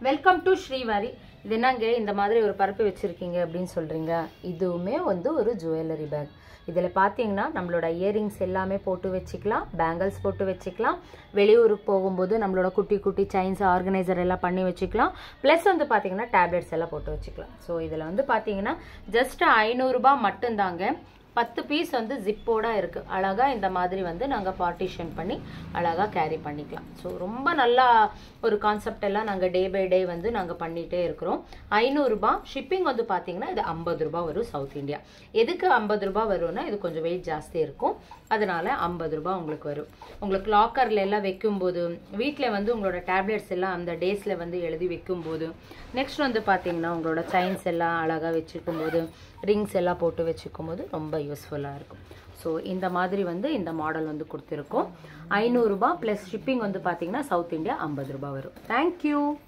welcome to Srivari இது என்னங்க இந்த மாதிரி ஒரு பரப்பு வச்சுருக்கீங்க அப்படின்னு சொல்கிறீங்க இதுவுமே வந்து ஒரு ஜுவல்லரி பேக் இதில் பார்த்தீங்கன்னா நம்மளோட இயரிங்ஸ் எல்லாமே போட்டு வச்சுக்கலாம் பேங்கிள்ஸ் போட்டு வச்சுக்கலாம் வெளியூருக்கு போகும்போது நம்மளோட குட்டி குட்டி செயின்ஸ் ஆர்கனைசர் எல்லாம் பண்ணி வச்சுக்கலாம் ப்ளஸ் வந்து பார்த்தீங்கன்னா டேப்லெட்ஸ் எல்லாம் போட்டு வச்சுக்கலாம் ஸோ இதில் வந்து பார்த்தீங்கன்னா ஜஸ்ட் ஐநூறுரூபா மட்டும்தாங்க பத்து பீஸ் வந்து ஜிப்போட இருக்குது அழகாக இந்த மாதிரி வந்து நாங்கள் பார்ட்டிஷன் பண்ணி அழகாக கேரி பண்ணிக்கலாம் ஸோ ரொம்ப நல்லா ஒரு கான்செப்ட் எல்லாம் நாங்கள் டே பை டே வந்து நாங்கள் பண்ணிகிட்டே இருக்கிறோம் ஐநூறுரூபா ஷிப்பிங் வந்து பார்த்தீங்கன்னா இது ஐம்பது ரூபா வரும் சவுத் இந்தியா எதுக்கு ஐம்பது ரூபா வரும்னா இது கொஞ்சம் வெயிட் ஜாஸ்தி இருக்கும் அதனால ஐம்பது ரூபா உங்களுக்கு வரும் உங்களுக்கு லாக்கரில் எல்லாம் வைக்கும்போது வீட்டில் வந்து உங்களோட டேப்லெட்ஸ் எல்லாம் அந்த டேஸில் வந்து எழுதி வைக்கும்போது நெக்ஸ்ட் வந்து பார்த்தீங்கன்னா உங்களோட செயின்ஸ் எல்லாம் அழகாக வச்சுக்கும் போது ரிங்ஸ் எல்லாம் போட்டு வச்சுக்கும் போது ரொம்ப யூஸ்ஃபுல்லாக இருக்கும் ஸோ இந்த மாதிரி வந்து இந்த மாடல் வந்து கொடுத்துருக்கோம் ஐநூறுரூபா ப்ளஸ் ஷிப்பிங் வந்து பார்த்தீங்கன்னா சவுத் இந்தியா ஐம்பது ரூபா வரும் தேங்க்யூ